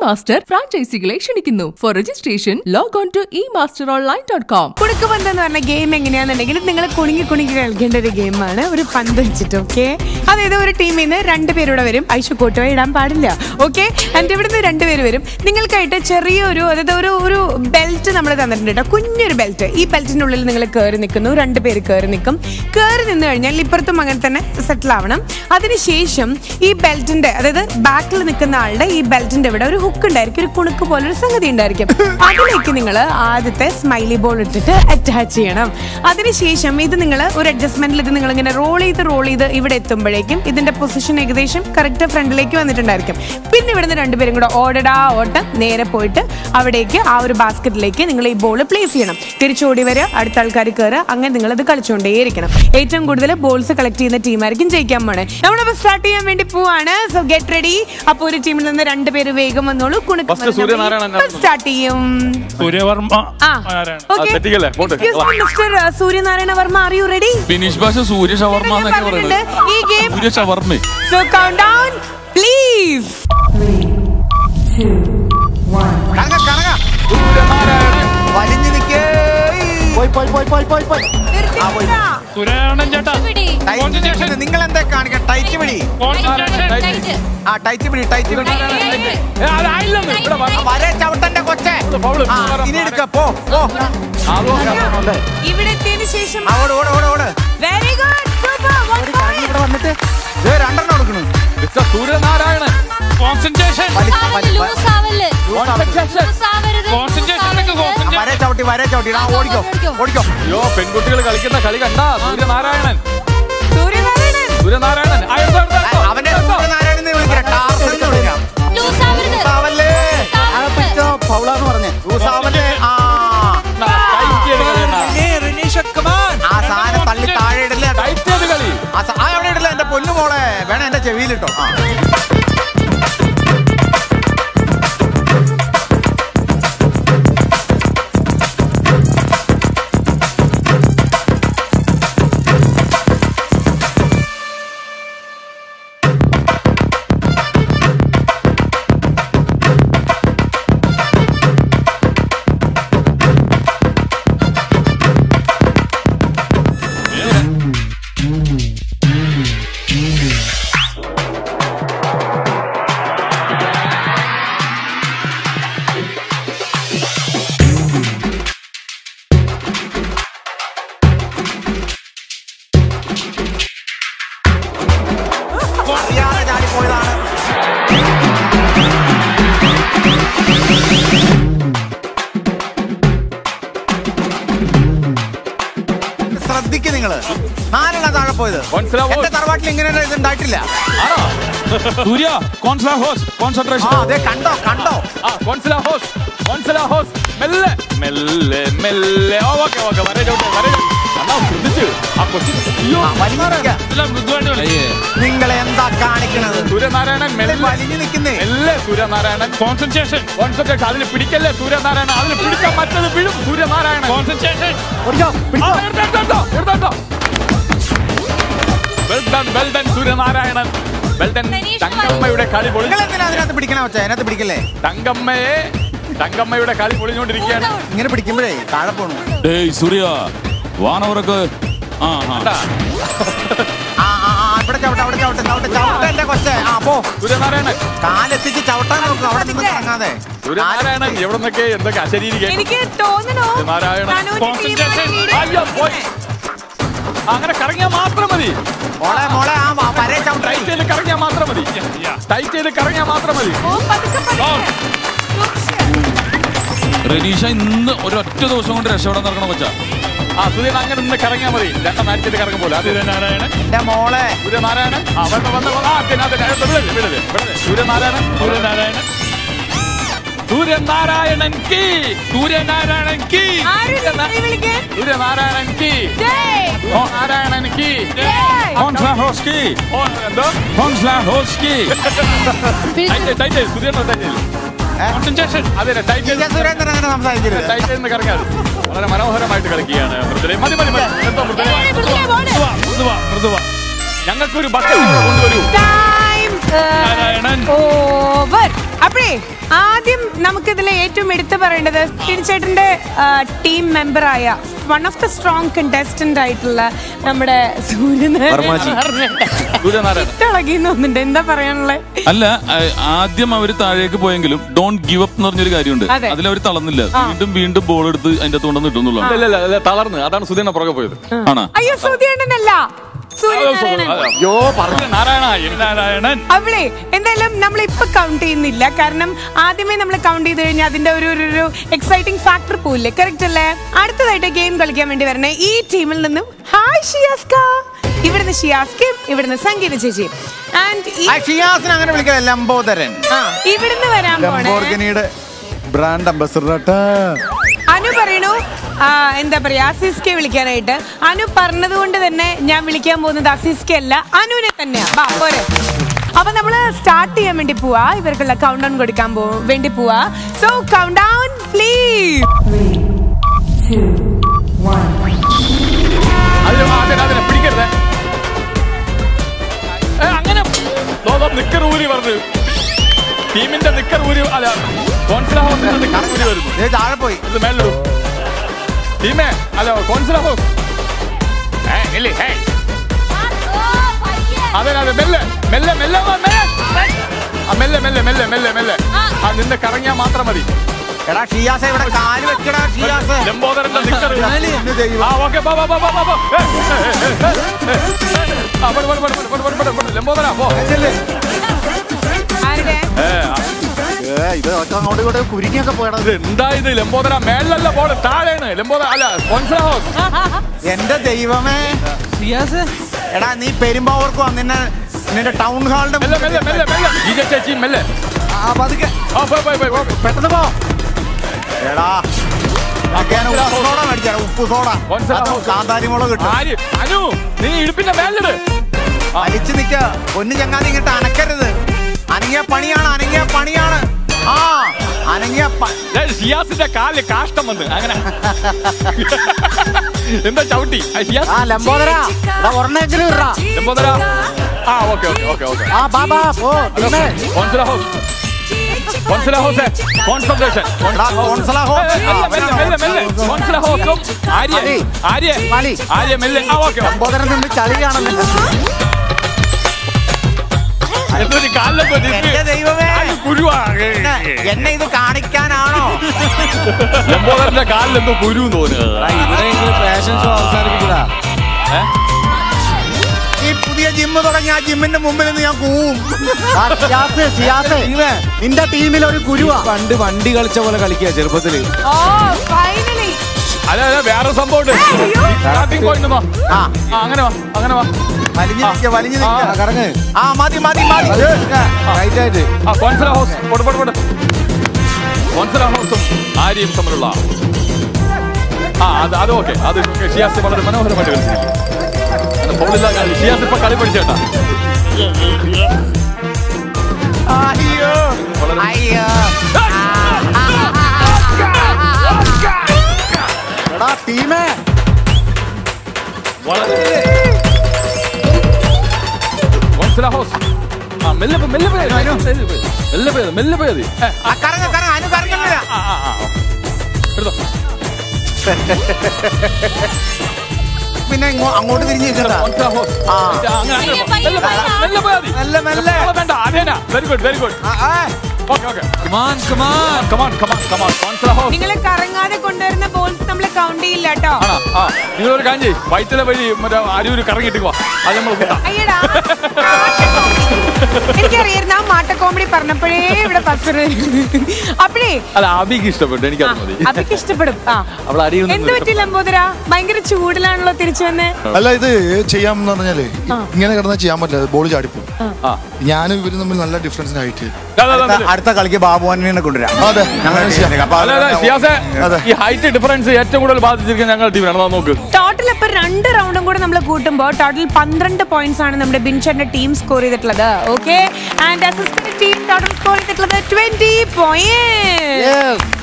Master ഫ്രാഞ്ചൈസികളെ ക്ഷണിക്കുന്നു for registration log on to e master online dot com കുടുക്ക് പന്ത് എന്ന് പറഞ്ഞ ഗെയിം എങ്ങനെയാണെന്നുണ്ടെങ്കിൽ നിങ്ങൾ കുണുങ്ങി കുണുങ്ങി കളിക്കേണ്ട ഒരു ഗെയിമാണ് ഒരു പന്ത് വെച്ചിട്ട് ഓക്കെ അതായത് ഒരു ടീമിൽ നിന്ന് രണ്ട് പേരുടെ വരും ഐശു കോട്ടോ ഇടാൻ പാടില്ല ഓക്കെ എന്നിട്ട് ഇവിടുന്ന് രണ്ടുപേര് വരും നിങ്ങൾക്കായിട്ട് ചെറിയൊരു അതായത് ഒരു ഒരു ബെൽറ്റ് നമ്മൾ തന്നിട്ടുണ്ട് കേട്ടോ കുഞ്ഞൊരു ബെൽറ്റ് ഈ ബെൽറ്റിന്റെ ഉള്ളിൽ നിങ്ങൾ കയറി നിൽക്കുന്നു രണ്ട് പേര് കയറി നിൽക്കും കയറി നിന്ന് കഴിഞ്ഞാൽ ഇപ്പുറത്തും അങ്ങനെ തന്നെ സെറ്റിൽ ആവണം അതിനുശേഷം ഈ ബെൽറ്റിന്റെ അതായത് ബാക്കിൽ നിൽക്കുന്ന ആളുടെ ഈ ബെൽറ്റിന്റെ ഇവിടെ ഒരു ഹുക്ക് ഉണ്ടായിരിക്കും ഒരു കുണുക്ക് പോലെ ഒരു സംഗതി ഉണ്ടായിരിക്കും അതിലേക്ക് നിങ്ങൾ ആദ്യത്തെ സ്മൈലി ബോൾ ഇട്ടിട്ട് അറ്റാച്ച് ചെയ്യണം അതിനുശേഷം ഇത് നിങ്ങൾ ഒരു അഡ്ജസ്റ്റ്മെന്റിൽ ഇത് നിങ്ങൾ ഇങ്ങനെ റോൾ ചെയ്ത് റോൾ ചെയ്ത് ഇവിടെ എത്തുമ്പോഴേക്കും ഇതിന്റെ പൊസിഷൻ ഏകദേശം കറക്റ്റ് ഫ്രണ്ടിലേക്ക് വന്നിട്ടുണ്ടായിരിക്കും പിന്നെ ഇവിടുന്ന് രണ്ടുപേരും കൂടെ ഓടടാ ഓട്ടം നേരെ പോയിട്ട് അവിടേക്ക് ആ ഒരു ബാസ്ക്കറ്റിലേക്ക് നിങ്ങൾ ഈ ബോൾ പ്ലേസ് ചെയ്യണം തിരിച്ചോടി വരിക അടുത്ത ആൾക്കാർ കയറുക അങ്ങനെ നിങ്ങൾ അത് കളിച്ചുകൊണ്ടേയിരിക്കണം ഏറ്റവും കൂടുതൽ ബോൾസ് കളക്ട് ചെയ്യുന്ന ടീമായിരിക്കും ജയിക്കാൻ പോണേ നമ്മളപ്പോൾ സ്റ്റാർട്ട് ചെയ്യാൻ വേണ്ടി പോവാണ് സോ ഗെറ്റ് റെഡി അപ്പോൾ ഒരു ടീമിൽ നിന്ന് രണ്ടുപേര് വേഗം വന്നോളൂ First സൂര്യനാരായണൻ സ്റ്റാർട്ട് ചെയ്യും സൂര്യവർമ്മ ആ ആരാണ് Okay. തെറ്റിക്കല്ലേ? പോട്ടെ. Excuse me, Mr. Suryanarayana Varma are you ready Bineesh ഭാഷ സൂര്യ ഷവർമ്മ എന്നൊക്കെ പറയുന്നത് ഈ game Surya shawarma so countdown please കണങ്ങ കണങ്ങ വലിഞ്ഞു നിക്കേ പോയി പോയി പോയി പോയി പോയി പോയി ആ, പോയി. സുരേണൻ ചേട്ടാ ടൈറ്റ് പിടി. നിങ്ങൾ എന്താ കാണിക്കാൻ ടൈറ്റ് പിടി ആ ടൈറ്റ് പിടി ടൈറ്റ് പിടി ആ, വരെ ചവിട്ടന്റെ കൊച്ചെ ആ, ഇനി എടുക്ക പോ പോ ഇവിടെ എത്തിയതിനു ശേഷം ആ, ഓട് ഓട് ഓട് ഓട് very good super one point ഇവിടെ വന്നിട്ട് ദേ രണ്ടെണ്ണം കൊടുക്കണു മിസ്റ്റർ സൂര്യനാരായണൻ കോൺസെൻട്രേഷൻ വലി- വലി- വ- കോൺസെൻട്രേഷൻ ആ, വരെ ചവിട്ടി വരെ ചവിട്ടി ആ ഓടിക്കോ ഓടിക്കോ അയ്യോ പെൺകുട്ടികൾ കളിക്കുന്ന കളി കണ്ട സൂര്യനാരായണൻ സൂര്യനാരായണൻ സൂര്യനാരായണൻ ആ, എടുത്തോ, എടുത്തോ, എടുത്തോ. അവനെ സൂര്യനാരായണൻ എന്ന് വിളിക്കാം ടാർസൻ എന്ന് വിളിക്കാം ഊസാവല്ലേ ആ, പിടിച്ചോ ഫൗളാന്ന് പറഞ്ഞേ ഊസാവല്ലേ ആ ആ, ടൈറ്റ് ചെയ്ത് കളി കണ്ടാ. ആ സാധനം തള്ളി താഴെ ഇടല്ലേ ടൈറ്റ് ചെയ്ത് കളി ആ സ- ആ എവിടെ ഇടില്ല എന്റെ പൊന്നു മോളെ വേണം എന്റെ ചെവിയിലിട്ടോ ആ അറിയാതെ ചാടിപ്പോയതാണ് ശ്രദ്ധിക്ക് നിങ്ങള് നാലെണ്ണം താഴെ പോയത് മനസ്സിലാവോ? എന്റെ തറവാട്ടിൽ ഇങ്ങനെ ഒരു ഇത് ഉണ്ടായിട്ടില്ല ആണോ സൂര്യ കോൺസ്ലാ ഹോസ് ആ കോൺസെൻട്രേഷൻ അതെ കണ്ടോ കണ്ടോ ആ കോൺസല ഹോസ് കോൺസല ഹോസ് മെല്ലെ മെല്ലെ മെല്ലെ ഓ ഓക്കെ ഓക്കെ വരെ ചോട്ടെ വരെ അണ്ണാ ശ്രദ്ധിച്ച് ആ കൊച്ചി അയ്യോ ആ, വലിഞ്ഞു നിൽക്ക. എല്ലാം മൃദുവായിട്ട് കളി നിങ്ങൾ എന്താ കാണിക്കണത് സൂര്യനാരായണൻ മെല്ലെ വലിഞ്ഞു നിൽക്കുന്നേ മെല്ലെ സൂര്യനാരായണൻ കോൺസെൻട്രേഷൻ കോൺസെൻട്രേഷൻ അതിന് പിടിക്കല്ലേ സൂര്യനാരായണൻ അതിന് പിടിക്കാൻ മറ്റത് വീഴും സൂര്യനാരായണൻ കോൺസെൻട്രേഷൻ ഓടിക്കോ, ആ, പിടിച്ചോ. എടുത്തോ, എടുത്തോ, എടുത്തോ. Well done, well done, Suryanarayanan Well done. തങ്കമ്മയുടെ കളി പൊളി നിങ്ങൾ എന്തിനാ അതിനകത്ത് പിടിക്കണ വെച്ചാ അതിനകത്ത് പിടിക്കല്ലേ തങ്കമ്മയെ തങ്കമ്മയുടെ കളി പൊളിഞ്ഞുകൊണ്ടിരിക്കുകയാണ് ഇങ്ങനെ പിടിക്കുമ്പോഴേ താഴെ പോണു ഡേയ് സൂര്യ വാനവർക്ക് ആ ആ കണ്ടാ? ആ ആ ആ ഇവിടെ ചവിട്ട അവിടെ ചവിട്ട ചവിട്ട ചവിട്ട എന്റെ കൊച്ചെ ആ പോ സൂര്യനാരായണൻ കാലെത്തിച്ച് ചവിട്ടാൻ നോക്കും അവിടെ നിന്ന് ഇറങ്ങാതെ സൂര്യനാരായണൻ എവിടെ നിന്നൊക്കെ എന്തൊക്കെ അശരീരി കേട്ടു എനിക്ക് തോന്നുന്നു നാരായണൻ. തനുവിന്റെ Concentration. ടീമാണ് lead അയ്യോ പോയി അങ്ങനെ കറങ്ങിയാൽ മാത്രം മതി മോളെ മോളെ ആ വ- വരെ ചവിട്ടേ ടൈറ്റ് ചെയ്ത് കറങ്ങിയാൽ മാത്രം മതി ടൈറ്റ് ചെയ്ത് കറങ്ങിയാൽ മാത്രം മതി ഓ, പതുക്കെ, പതുക്കെ. റനീഷ ഇന്ന് ഒരൊറ്റ ദിവസം കൊണ്ട് രക്ഷപ്പെടാൻ നടക്കണം കൊച്ചാ ആ സൂര്യൻ അങ്ങനെ നിന്ന് കറങ്ങിയാൽ മതി രണ്ട മാറ്റിട്ട് കറങ്ങും പോലെ സൂര്യനാരായണൻ എന്റെ മോളെ സൂര്യനാരായണൻ ആ വന്ന് വന്ന് വന്ന് ആ പിന്നെ അത് വിടല് വിടല് വിടല് സൂര്യനാരായണൻ സൂര്യനാരായണൻ സൂര്യനാരായണൻ കീ സൂര്യനാരായണൻ കീ ആരും വിളി വിളിക്കാൻ സൂര്യനാരായണൻ കീ ജയ് നാരായണൻ കീ ജയ് കോൺസ്ലാ ഹോസ്കി ഓ എന്തോ കോൺസ്ലാ ഹോസ്കി tight tight Suryan tight concentration അതെ ടൈറ്റ് വിജയ സുരേന്ദ്രൻ അങ്ങനെ സംസാരിക്കരുത് ടൈറ്റ് നിന്ന് കറങ്ങാതെ വളരെ മനോഹരമായിട്ട് കളിക്കുകയാണ് മൃദുലെ മതി മതി മതി എന്തോ മൃദുലെ മൃദുവ മൃദുവ മൃദുവ ഞങ്ങൾക്കൊരു ബക്കറ്റ് കൊണ്ടുവരൂ ടൈം നാരായണൻ ഓവർ അപ്പഴേ ആദ്യം നമുക്കിതിലെ ഏറ്റവും എടുത്തു പറയേണ്ടത് ചേട്ടന്റെ ടീം മെമ്പറായ one of the strong contestant ആയിട്ടുള്ള നമ്മുടെ വർമാജി. സൂര്യനാരായണൻ സൂര്യനാരായണ തോന്നുന്നുണ്ട് എന്താ പറയാനുള്ളത് അല്ല ആ- ആദ്യം അവര് താഴേക്ക് പോയെങ്കിലും ഡോണ്ട് ഗിവ് അപ്പ് എന്ന് പറഞ്ഞൊരു കാര്യമുണ്ട് അതെ. അതിൽ അവർ തളർന്നില്ല വീണ്ടും വീണ്ടും ബോൾ എടുത്ത് അതിന്റെ കൊണ്ടുവന്ന് ഇട്ടുന്നുള്ളതാണ് ഇല്ല ഇല്ല ഇല്ല തളർന്ന് അതാണ് സുധീന പുറകെ പോയത് ആണോ അയ്യോ സൂര്യണ്ണനല്ല സൂര്യനാരായണൻ അയ്യോ പറഞ്ഞു നാരായണ എൻ നാരായണൻ അവളെ എന്തായാലും നമ്മൾ ഇപ്പൊ കൗണ്ട് ചെയ്യുന്നില്ല കാരണം ആദ്യമേ നമ്മൾ കൗണ്ട് ചെയ്ത് കഴിഞ്ഞാൽ അതിന്റെ ഒരു ഒരു- ഒരു എക്സൈറ്റിംഗ് ഫാക്ടർ പോയില്ലേ കറക്റ്റ് അല്ലേ അടുത്തതായിട്ട് ഗെയിം കളിക്കാൻ വേണ്ടി വരണേ ഈ ടീമിൽ നിന്നും ഹായ് ഷിയാസ്ക ഇവിടുന്ന് ഷിയാസ്കയും ഇവിടുന്ന് സംഗീത ചേച്ചിയും ആൻഡ് ആ ഷിയാസിനെ അങ്ങനെ വിളിക്കാം ലംബോദരൻ ഇവിടുന്ന് വരാൻ പോണേ ലംബോർഗിനിയുടെ ബ്രാൻഡ് അംബസഡർ അനു പറയണു ആ, എന്താ പറയാ അസീസ്കെ വിളിക്കാനായിട്ട് അനു പറഞ്ഞത് കൊണ്ട് തന്നെ ഞാൻ വിളിക്കാൻ പോകുന്നത് അസീസ്കെ അല്ല അനുവിനെ തന്നെയാ വാ പോരെ അപ്പൊ നമ്മള് സ്റ്റാർട്ട് ചെയ്യാൻ വേണ്ടി പോവാ ഇവർക്കുള്ള കൗണ്ട് ഡൗൺ കൊടുക്കാൻ പോ വേണ്ടി പോവാ സോ കൗണ്ട് ഡൗൺ പ്ലീസ് അതിന് അതിന് അതിനെ പിടിക്കരുത് ഏ, അങ്ങനെ ദോ, ദോ, നിക്കർ ഊരി പറഞ്ഞു ടീമിന്റെ നിക്കർ ഊരി അല്ല കോൺസില ഹൗസിന്റെ നിക്കർ ഊരി വരുന്നു താഴെ പോയി ഇത് മേളിലിടും ടീമേ അല്ല കോൺസില ഹൗസ് ഏ, ഇല്ലേ, ഹേ. അതെ അതെ മെല്ലെ മെല്ലെ മെല്ലെ വാ, മെല്ലെ. ആ, മെല്ലെ മെല്ലെ മെല്ലെ മെല്ലെ മെല്ലെ ആ നിന്ന് കറങ്ങിയാൽ മാത്രം മതി എടാ ഷിയാസ ഇവിടെ കാല് വെക്കടാ ഷിയാസ് ലംബോദരന്റെ നിക്കർ എന്ത് ദൈവം. ആ ഓക്കെ ബാ ബാ ബാ ബാ ബാ ബാ ഏ, ഏ, ഏ, ഏ, ഏ, ഏ. ആ പോട് പോട് പോട് പോട് പോട് പോട് പോട് ലംബോദര പോ ആരുടെ ഏ, ആ, ഏ, ഇത് ഒക്കെ അങ്ങോട്ട് ഇങ്ങോട്ട് കുരുങ്ങിയൊക്കെ പോയടാ ഇത് എന്താ ഇത് ലംബോദര മേളിലല്ല ബോൾ താഴെയാണ് ലംബോദര അല്ല കോൺസൽ ഹൗസ് എന്റെ ദൈവമേ എടാ നീ പെരുമ്പാവൂർക്ക് വാ നിന്നെ നിന്റെ ടൗൺ ഹാളിന്റെ മെല്ലെ മെല്ലെ മെല്ലെ മെല്ലെ ഗീജ ചേച്ചി മെല്ലെ ആ പതുക്കെ ആ പോയി പോയി പോയി പോയി. പെട്ടെന്ന് പോ എടാ ഇതൊക്കെ ഞാൻ ഉപ്പ് സോഡ മേടിച്ചാണ് ഉപ്പ് സോഡ കോൺസൽ അത് ഹൗസ്. കാന്താരി മുളക് കിട്ടും ആര് അനു നീ ഇടുപ്പിന്റെ മേലിട് വലിച്ചു നിക്ക പൊന്നു ചങ്ങാതി ഇങ്ങോട്ട് അനക്കരുത് അനങ്ങിയ പണിയാണ് അനങ്ങിയ പണിയാണ് ആ അനങ്ങിയ പ- ദേ, ഷിയാസിന്റെ കാലില് കാഷ്ടം വന്ന് അങ്ങനെ എന്താ ചവിട്ടി ആ, ഷിയാസ് ആ ലംബോദര ഒരെണ്ണെങ്കിലും ഇടാ ലംബോദര ആ ഓക്കെ ഓക്കെ ഓക്കെ ഓക്കെ ആ ബാബാ പോ ടീമേ. കോൺസുല ഹൗസ് കോൺസുല ഹൗസ് കോൺസെൻട്രേഷൻ എടാ, കോൺസല ഹൗസ്. മെല്ലെ മെല്ലെ മെല്ലെ കോൺസുല ഹൗസും ആര്യ മതി. ആര്യ മതി. ആര്യ മെല്ലെ ആ ഓക്കെ ലംബോദരൻ നിന്ന് ചളി കാണുന്നില്ല എന്തൊരു കാലിലൊക്കെ എന്റെ ദൈവമേ കുരുവാ എന്നെ- എന്നെ ഇത് കാണിക്കാനാണോ ലംബോദരന്റെ കാലിലെന്തോ കുരു തോന്നുന്നു ഫാഷൻ ഷോ അവസാനിപ്പിക്കടാ ഏ? ഈ പുതിയ ജിമ്മ് തുടങ്ങി ആ ജിമ്മിന്റെ മുമ്പിൽ നിന്ന് ഞാൻ കൂവും നിന്റെ ടീമിൽ ഒരു കുരുവാ പണ്ട് വണ്ടി കളിച്ച പോലെ കളിക്കുക ചെറുപ്പത്തില് ഓ ഫൈനലി അല്ല അല്ല വേറെ സംഭവം ഉണ്ട് സ്റ്റാർട്ടിംഗ് പോയിന്റ് വാ ആ ആ, അങ്ങനെ വാ അങ്ങനെ വാ വലിഞ്ഞു നിൽക്ക വലിഞ്ഞു ആ, നിൽക്ക കറങ്ങ് ആ മതി മതി മതി റൈറ്റ് ആയിട്ട് ആ കോൺസുല ഹൗസ് പോട് പോട് പോട് കോൺസുല ഹൗസും ആര്യയും തമ്മിലുള്ള ആ അത് അത് ഓക്കെ അത് ഷിയാസ് വളരെ മനോഹരമായിട്ട് കളിച്ചു ഫോണില്ല കളി ഷിയാസ് ഇപ്പൊ കളി പഠിച്ചേട്ടാ അയ്യോ വളരെ അയ്യോ എടാ ടീമേ വളരെ കോൺസുല ഹൗസ് ആ മെല്ലെ പോ, മെല്ലെ പോയത് മെല്ലെ പോയത് മെല്ലെ പോയത് ഏ, ആ കറങ്ങ കറങ്ങ അനു കറങ്ങണ്ട ആ ആ ആ എടുത്തോ പിന്നെ ഇങ്ങോ- അങ്ങോട്ട് തിരിഞ്ഞു നിൽക്കണ്ട കോൺസുല ഹൗസ് ആ. അങ്ങനെ അങ്ങനെ പോ. മെല്ലെ പോ, മെല്ലെ പോയാ മതി മെല്ലെ മെല്ലെ ഓ, വേണ്ട അതേനാ വെരി ഗുഡ് വെരി ഗുഡ് ആ, ആ. Okay okay come on come on come on come on come on കോൺസുല ഹൗസ് നിങ്ങൾ കറങ്ങാതെ കൊണ്ടുവരുന്ന ബോൾസ് നമ്മൾ കൗണ്ട് ചെയ്യില്ല കേട്ടോ ആണോ ആ നിങ്ങളൊരു കാര്യം ചെയ്യ് വൈറ്റിലെ വഴി മറ്റേ അരൂര് കറങ്ങിയിട്ട് വാ അത് നമ്മൾ കൂട്ടാം അയ്യടാ എനിക്കറിയായിരുന്നു ആ മാട്ട കോമഡി പറഞ്ഞപ്പോഴേ ഇവിടെ പസറ് അപ്പഴേ അല്ല അബിക്ക് ഇഷ്ടപ്പെട്ടു എനിക്കത് മതി അതൊക്കെ ഇഷ്ടപ്പെടും ആ അവൾ അടിയിൽ നിന്ന് എന്ത് പറ്റി ലംബോദര ഭയങ്കര ചൂടിലാണല്ലോ തിരിച്ചു വന്നേ അല്ല ഇത് ചെയ്യാമെന്ന് പറഞ്ഞാലേ ഇങ്ങനെ കിടന്നാൽ ചെയ്യാൻ പറ്റില്ല ബോൾ ചാടിപ്പോ ആ ഞാനും ഇവരും തമ്മിൽ നല്ല ഡിഫറൻസിന് ഹൈറ്റ് ദാ, ദാ, ദാ, അടുത്ത- ദാ. അടുത്ത കളിക്ക് ബാബുവാനെ കൊണ്ടുവരാം അതെ ഞങ്ങൾ അങ്ങനെ അപ്പൊ അല്ല, അല്ല, ഷിയാസെ, അതെ. ഈ ഹൈറ്റ് ഡിഫറൻസ് ഏറ്റവും കൂടുതൽ ബാധിച്ചിരിക്കുന്നത് ഞങ്ങളുടെ ടീമിനാണ് അതാ നോക്ക് ടോട്ടൽ ഇപ്പൊ രണ്ട് റൗണ്ടും കൂടെ നമ്മൾ കൂട്ടുമ്പോൾ ടോട്ടൽ പന്ത്രണ്ട് പോയിന്റ്സ് ആണ് നമ്മുടെ ബിൻചന്റെ ടീം സ്കോർ ചെയ്തിട്ടുള്ളത് okay and assistant team total score ചെയ്തിട്ടുള്ളത് ട്വന്റി പോയിന്റ്